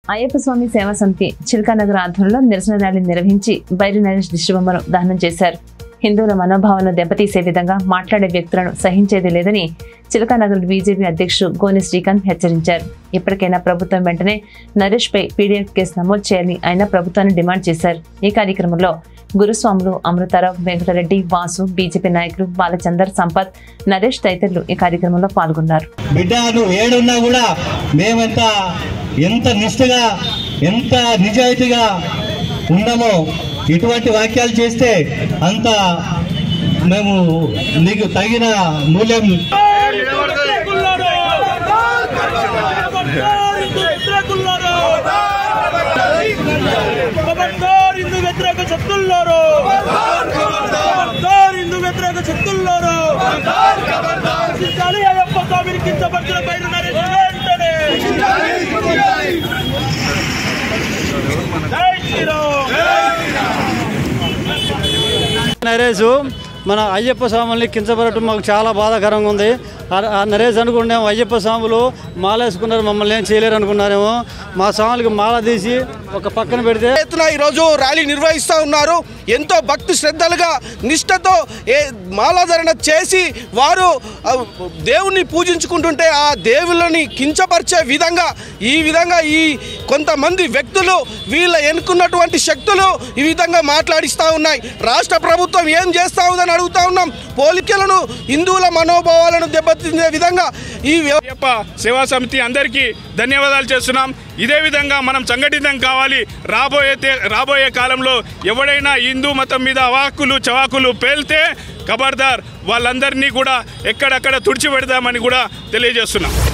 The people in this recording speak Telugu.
అయ్యప్ప స్వామి సేవా సమితి చిల్కానగర్ ఆధ్వర్యంలో నిరసన ర్యాలీ నిర్వహించి బైరి నరేష్ దిష్టిబొమ్మను దహనం చేశారు హిందువుల మనోభావాలను దెబ్బతీసే విధంగా మాట్లాడే వ్యక్తులను సహించేది లేదని చిలకానగర్ బీజేపీ అధ్యక్షుడు గోని శ్రీకాంత్ హెచ్చరించారు ఇప్పటికైనా ప్రభుత్వం వెంటనే నరేష్ పై పీడీఎఫ్ కేసు నమోదు చేయాలని ఆయన ప్రభుత్వాన్ని డిమాండ్ చేశారు ఈ కార్యక్రమంలో గురుస్వాములు అమృతారావు వెంకటరెడ్డి వాసు బీజేపీ నాయకులు బాలచందర్ సంపత్ నరేష్ తదితరులు ఈ కార్యక్రమంలో పాల్గొన్నారు బిడ్డ నువ్వు ఏడున్నా కూడా మేమెంత ఎంత నిష్ఠగా ఎంత నిజాయితీగా ఉన్నామో ఇటువంటి వాక్యాలు చేస్తే అంత మేము నీకు తగిన మూల్యం ఖబర్దార్ హిందూ వ్యతిరేక శక్తుల్లోరు ఖబర్దార్ హిందూ వ్యతిరేక శక్తుల్లోరు రక్షించాలి అయ్యప్ప స్వామిని కించపరిచిన పైన నరేష్ వెంటనే జై శ్రీరామ్ నరేష్ మన అయ్యప్ప స్వాముల్ని కించపడటం మాకు చాలా బాధాకరంగా ఉంది ఆ- ఆ నరేష్ అనుకున్నాము అయ్యప్ప స్వాములు మాల వేసుకున్నారు మమ్మల్ని ఏం చేయలేరు అనుకున్నారేమో మా స్వాములకి మాల తీసి ఒక పక్కన పెడితే ఎత్తున ఈరోజు ర్యాలీ నిర్వహిస్తూ ఉన్నారు ఎంతో భక్తి శ్రద్ధలుగా నిష్ఠతో ఏ మాలాధరణ చేసి వారు ఆ, దేవుణ్ణి పూజించుకుంటుంటే ఆ దేవుళ్ళని కించపరిచే విధంగా ఈ విధంగా ఈ కొంతమంది వ్యక్తులు వీళ్ళ ఎన్నుకున్నటువంటి శక్తులు ఈ విధంగా మాట్లాడిస్తూ ఉన్నాయి రాష్ట్ర ప్రభుత్వం ఏం చేస్తా ఉందని అడుగుతా ఉన్నాం పోలికలను హిందువుల మనోభావాలను దెబ్బతినే విధంగా ఈ వ్య- అయ్యప్ప సేవా సమితి అందరికీ ధన్యవాదాలు చేస్తున్నాం ఇదే విధంగా మనం సంఘటితం కావాలి రాబోయే తే- రాబోయే కాలంలో ఎవడైనా హిందూ మతం మీద అవాకులు చవాకులు పేల్తే ఖబర్దార్ వాళ్ళందరినీ కూడా ఎక్కడక్కడ తుడిచిపెడదామని కూడా తెలియజేస్తున్నాం